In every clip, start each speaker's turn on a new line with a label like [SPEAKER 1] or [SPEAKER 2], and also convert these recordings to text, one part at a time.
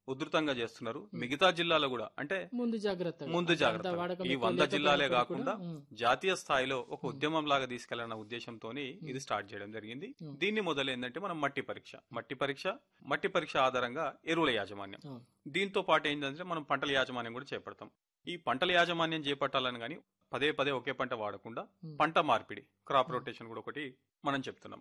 [SPEAKER 1] ఉధృతంగా చేస్తున్నారు మిగతా జిల్లాలో కూడా అంటే
[SPEAKER 2] ముందు జాగ్రత్త
[SPEAKER 1] ముందు జాగ్రత్త ఈ వంద జిల్లాలే కాకుండా జాతీయ స్థాయిలో ఒక ఉద్యమం లాగా తీసుకెళ్లన్న ఉద్దేశంతో ఇది స్టార్ట్ చేయడం జరిగింది దీన్ని మొదలు ఏంటంటే మనం మట్టి పరీక్ష మట్టి పరీక్ష మట్టి పరీక్ష ఆధారంగా ఎరువుల యాజమాన్యం దీంతో పాటు ఏంటంటే మనం పంటల యాజమాన్యం కూడా చేపడతాం ఈ పంటల యాజమాన్యం చేపట్టాలని కానీ పదే పదే ఒకే పంట వాడకుండా పంట మార్పిడి క్రాప్ రొటేషన్ కూడా ఒకటి మనం చెప్తున్నాం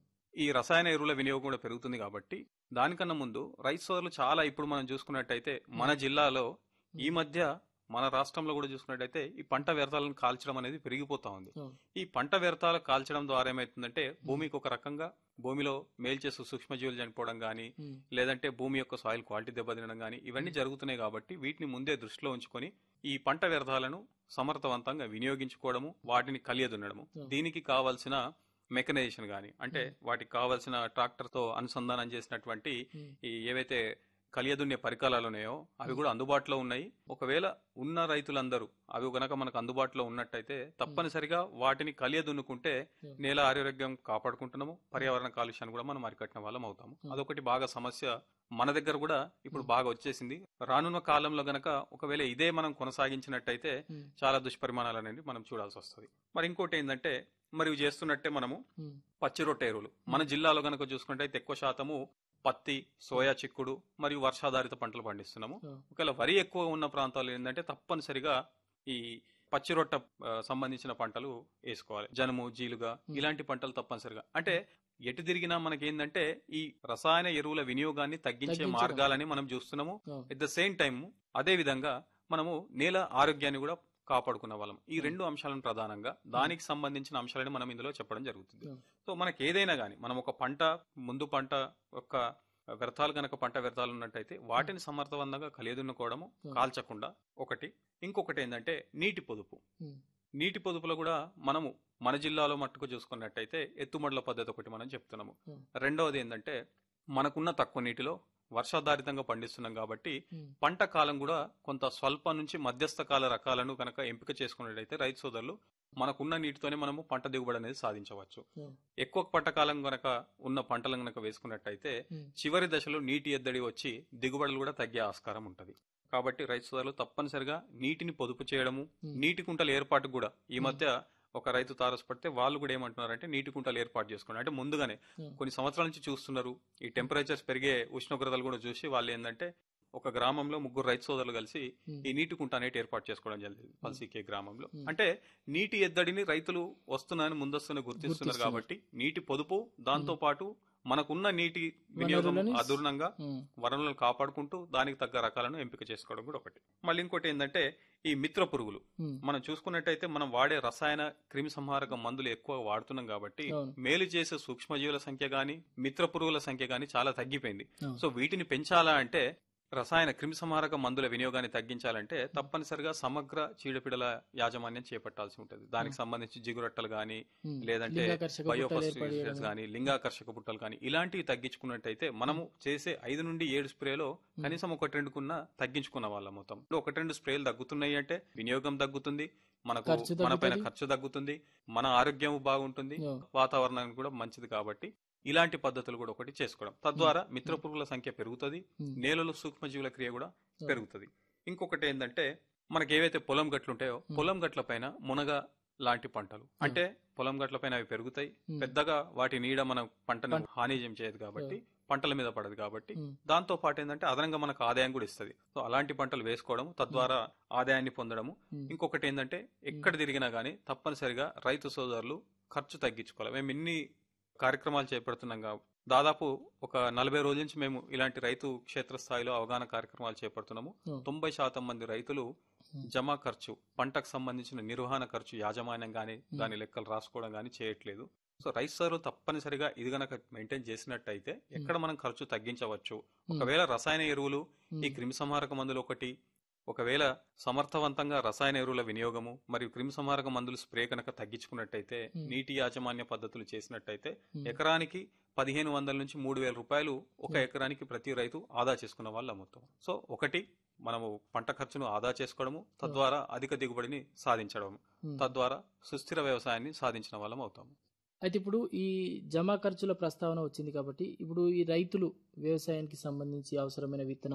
[SPEAKER 1] ఈ రసాయన ఎరువుల వినియోగం కూడా పెరుగుతుంది కాబట్టి దానికన్నా ముందు రైతు సోదరులు చాలా ఇప్పుడు మనం చూసుకున్నట్టయితే మన జిల్లాలో ఈ మధ్య మన రాష్ట్రంలో కూడా చూసుకున్నట్టయితే ఈ పంట వ్యర్థాలను కాల్చడం అనేది పెరిగిపోతా ఉంది ఈ పంట వ్యర్థాలు కాల్చడం ద్వారా ఏమైతుందంటే భూమికి ఒక రకంగా భూమిలో మేల్చేసు సూక్ష్మజీవులు చనిపోవడం కానీ లేదంటే భూమి యొక్క సాయిల్ క్వాలిటీ దెబ్బతినడం కానీ ఇవన్నీ జరుగుతున్నాయి కాబట్టి వీటిని ముందే దృష్టిలో ఉంచుకొని ఈ పంట వ్యర్థాలను సమర్థవంతంగా వినియోగించుకోవడము వాటిని కలియదున్నడము దీనికి కావాల్సిన మెకనైజేషన్ గాని అంటే వాటికి కావాల్సిన ట్రాక్టర్ తో అనుసంధానం చేసినటువంటి ఈ ఏవైతే కలియదున్నే పరికరాలు ఉన్నాయో అవి కూడా అందుబాటులో ఉన్నాయి ఒకవేళ ఉన్న రైతులందరూ అవి గనక మనకు అందుబాటులో ఉన్నట్టయితే తప్పనిసరిగా వాటిని కలియదున్నుకుంటే నేల ఆరోగ్యం కాపాడుకుంటున్నాము పర్యావరణ కాలుష్యాన్ని కూడా మనం అరికట్టిన వాళ్ళం అవుతాము అదొకటి బాగా సమస్య మన దగ్గర కూడా ఇప్పుడు బాగా వచ్చేసింది రానున్న కాలంలో గనక ఒకవేళ ఇదే మనం కొనసాగించినట్టయితే చాలా దుష్పరిమాణాలు అనేది మనం చూడాల్సి వస్తుంది మరి ఇంకోటి ఏంటంటే మరి ఇవి చేస్తున్నట్టే మనము పచ్చి రొట్టె ఎరువులు మన జిల్లాలో గనక చూసుకుంటే ఎక్కువ శాతము పత్తి సోయా చిక్కుడు మరియు వర్షాధారిత పంటలు పండిస్తున్నాము ఒకవేళ వరి ఎక్కువ ఉన్న ప్రాంతాలు ఏంటంటే తప్పనిసరిగా ఈ పచ్చి రొట్ట ఆ, సంబంధించిన పంటలు వేసుకోవాలి జనుము జీలుగా ఇలాంటి పంటలు తప్పనిసరిగా అంటే ఎటు తిరిగినా మనకి ఏంటంటే ఈ రసాయన ఎరువుల వినియోగాన్ని తగ్గించే
[SPEAKER 2] తగ్గించడం.
[SPEAKER 1] మార్గాలని మనం చూస్తున్నాము ఎట్ ద సేమ్ టైం అదే విధంగా మనము నేల ఆరోగ్యాన్ని కూడా కాపాడుకున్న వాళ్ళం ఈ రెండు అంశాలను ప్రధానంగా దానికి సంబంధించిన అంశాలని మనం ఇందులో చెప్పడం జరుగుతుంది
[SPEAKER 2] Hmm.
[SPEAKER 1] సో మనకి ఏదైనా గానీ మనం ఒక పంట ముందు పంట యొక్క వ్యర్థాలు గనక పంట వ్యర్థాలు ఉన్నట్టయితే వాటిని సమర్థవంతంగా కలియదున్నుకోవడము
[SPEAKER 2] Hmm.
[SPEAKER 1] కాల్చకుండా ఒకటి ఇంకొకటి ఏంటంటే నీటి పొదుపు
[SPEAKER 2] Hmm.
[SPEAKER 1] నీటి పొదుపులో కూడా మనము మన జిల్లాలో మట్టుకు చూసుకున్నట్టయితే ఎత్తుమడుల పద్ధతి ఒకటి మనం చెప్తున్నాము
[SPEAKER 2] Hmm.
[SPEAKER 1] రెండవది ఏంటంటే మనకున్న తక్కువ నీటిలో వర్షాధారితంగా పండిస్తున్నాం కాబట్టి
[SPEAKER 2] Hmm.
[SPEAKER 1] పంట కాలం కూడా కొంత స్వల్ప నుంచి మధ్యస్థ కాల రకాలను కనుక ఎంపిక చేసుకున్నట్టయితే రైతు సోదరులు మనకున్న నీటితోనే మనము పంట దిగుబడి అనేది సాధించవచ్చు
[SPEAKER 2] Hmm.
[SPEAKER 1] ఎక్కువ పంట కాలం గనక ఉన్న పంటలను గనక వేసుకున్నట్టయితే
[SPEAKER 2] Hmm.
[SPEAKER 1] చివరి దశలో నీటి ఎద్దడి వచ్చి దిగుబడులు కూడా తగ్గే ఆస్కారం ఉంటది కాబట్టి రైతు సోదరులు తప్పనిసరిగా నీటిని పొదుపు చేయడము
[SPEAKER 2] Hmm.
[SPEAKER 1] నీటి కుంటల ఏర్పాటు కూడా ఈ మధ్య ఒక రైతు తారసపడితే వాళ్ళు కూడా ఏమంటున్నారంటే నీటి కుంటలు ఏర్పాటు చేసుకోండి అంటే ముందుగానే
[SPEAKER 2] Hmm.
[SPEAKER 1] కొన్ని సంవత్సరాల నుంచి చూస్తున్నారు ఈ టెంపరేచర్స్ పెరిగే ఉష్ణోగ్రతలు కూడా చూసి వాళ్ళు ఏంటంటే ఒక గ్రామంలో ముగ్గురు రైతు సోదరులు కలిసి
[SPEAKER 2] Hmm.
[SPEAKER 1] ఈ నీటి కుంట అనేది ఏర్పాటు చేసుకోవడం జరిగింది పల్సీకే గ్రామంలో
[SPEAKER 2] Hmm.
[SPEAKER 1] అంటే నీటి ఎద్దడిని రైతులు వస్తున్నారని ముందస్తున్న గుర్తిస్తున్నారు
[SPEAKER 2] గుర్తిస్తున్నారు.
[SPEAKER 1] కాబట్టి నీటి పొదుపు దాంతో పాటు మనకున్న నీటి వినియోగం
[SPEAKER 2] వనరులని
[SPEAKER 1] అదూర్ణంగా
[SPEAKER 2] Hmm.
[SPEAKER 1] వనరులను కాపాడుకుంటూ దానికి తగ్గ రకాలను ఎంపిక చేసుకోవడం కూడా ఒకటి మళ్ళీ ఇంకోటి ఏంటంటే ఈ మిత్ర పురుగులు
[SPEAKER 2] Hmm.
[SPEAKER 1] మనం చూసుకున్నట్టయితే మనం వాడే రసాయన క్రిమి సంహారక మందులు ఎక్కువ వాడుతున్నాం కాబట్టి
[SPEAKER 2] అవును.
[SPEAKER 1] మేలు చేసే సూక్ష్మజీవుల సంఖ్య గాని మిత్ర పురుగుల సంఖ్య గాని చాలా తగ్గిపోయింది
[SPEAKER 2] అవును.
[SPEAKER 1] సో వీటిని పెంచాలా అంటే రసాయన క్రిమి సంహారక మందుల వినియోగాన్ని తగ్గించాలంటే తప్పనిసరిగా సమగ్ర చీడపీడల యాజమాన్యం చేపట్టాల్సి ఉంటుంది దానికి సంబంధించి జిగురట్టలు గాని
[SPEAKER 2] Hmm.
[SPEAKER 1] లేదంటే
[SPEAKER 2] లింగాకర్షక బుట్టలు
[SPEAKER 1] బయోఫాస్ఫేట్స్
[SPEAKER 2] ఏర్పడేయడం.
[SPEAKER 1] కానీ లింగాకర్షక పుట్టలు కానీ ఇలాంటివి తగ్గించుకున్నట్టయితే మనము చేసే ఐదు నుండి ఏడు స్ప్రేలో కనీసం ఒకటి రెండుకున్న తగ్గించుకున్న వాళ్ళ మొత్తం ఇప్పుడు ఒకటి రెండు స్ప్రేలు తగ్గుతున్నాయి అంటే వినియోగం తగ్గుతుంది మనకు
[SPEAKER 2] ఖర్చు
[SPEAKER 1] మన పైన
[SPEAKER 2] తగ్గుతుంది.
[SPEAKER 1] ఖర్చు తగ్గుతుంది మన ఆరోగ్యం బాగుంటుంది
[SPEAKER 2] Yeah.
[SPEAKER 1] వాతావరణానికి కూడా మంచిది కాబట్టి ఇలాంటి పద్ధతులు కూడా ఒకటి చేసుకోవడం తద్వారా మిత్ర పురుగుల సంఖ్య పెరుగుతుంది
[SPEAKER 2] Hmm.
[SPEAKER 1] నేలలో సూక్ష్మజీవుల క్రియ కూడా
[SPEAKER 2] Yeah.
[SPEAKER 1] పెరుగుతుంది ఇంకొకటి ఏంటంటే మనకి ఏవైతే పొలం గట్లు ఉంటాయో పొలం గట్ల పైన మునగ లాంటి పంటలు అంటే పొలం గట్ల పైన అవి పెరుగుతాయి
[SPEAKER 2] Hmm.
[SPEAKER 1] పెద్దగా వాటి నీడ మన పంటను హాని ఏం చేయదు కాబట్టి పంటల మీద పడదు కాబట్టి
[SPEAKER 2] Hmm.
[SPEAKER 1] దాంతో పాటు ఏంటంటే అదనంగా మనకు ఆదాయం కూడా ఇస్తుంది సో అలాంటి పంటలు వేసుకోవడం తద్వారా ఆదాయాన్ని పొందడము
[SPEAKER 2] Hmm.
[SPEAKER 1] ఇంకొకటి ఏంటంటే ఎక్కడ తిరిగినా గానీ తప్పనిసరిగా రైతు సోదరులు ఖర్చు తగ్గించుకోవాలి మేము ఇన్ని కార్యక్రమాలు చేపడుతున్నాం కా- దాదాపు ఒక నలభై రోజుల నుంచి మేము ఇలాంటి రైతు క్షేత్రస్థాయిలో అవగాహన కార్యక్రమాలు చేపడుతున్నాము
[SPEAKER 2] Hmm.
[SPEAKER 1] తొంభై శాతం మంది రైతులు
[SPEAKER 2] Hmm.
[SPEAKER 1] జమా ఖర్చు పంటకు సంబంధించిన నిర్వహణ ఖర్చు యాజమాన్యం గానీ దాని లెక్కలు రాసుకోవడం గానీ చేయట్లేదు సో రైతు సోదరులు తప్పనిసరిగా ఇది గనక మెయింటైన్ చేసినట్టయితే ఎక్కడ మనం ఖర్చు తగ్గించవచ్చు ఒకవేళ రసాయన ఎరువులు ఈ క్రిమి సంహారక మందులు ఒకటి ఒకవేళ సమర్థవంతంగా రసాయన ఎరువుల వినియోగము మరియు క్రిమి సంహారక మందులు స్ప్రే కనుక తగ్గించుకున్నట్టయితే
[SPEAKER 2] Hmm.
[SPEAKER 1] నీటి యాజమాన్య పద్ధతులు చేసినట్టయితే
[SPEAKER 2] Hmm.
[SPEAKER 1] ఎకరానికి పదిహేను వందల నుంచి మూడు వేల రూపాయలు ఒక ఎకరానికి ప్రతి రైతు ఆదా చేసుకున్న వాళ్ళు అమ్ముతాం సో ఒకటి మనము పంట ఖర్చును ఆదా చేసుకోవడము తద్వారా అధిక దిగుబడిని సాధించడం
[SPEAKER 2] Hmm.
[SPEAKER 1] తద్వారా సుస్థిర వ్యవసాయాన్ని సాధించిన వాళ్ళం అవుతాము
[SPEAKER 2] అయితే ఇప్పుడు ఈ జమా ఖర్చుల ప్రస్తావన వచ్చింది కాబట్టి ఇప్పుడు ఈ రైతులు వ్యవసాయానికి సంబంధించి అవసరమైన విత్తనాలు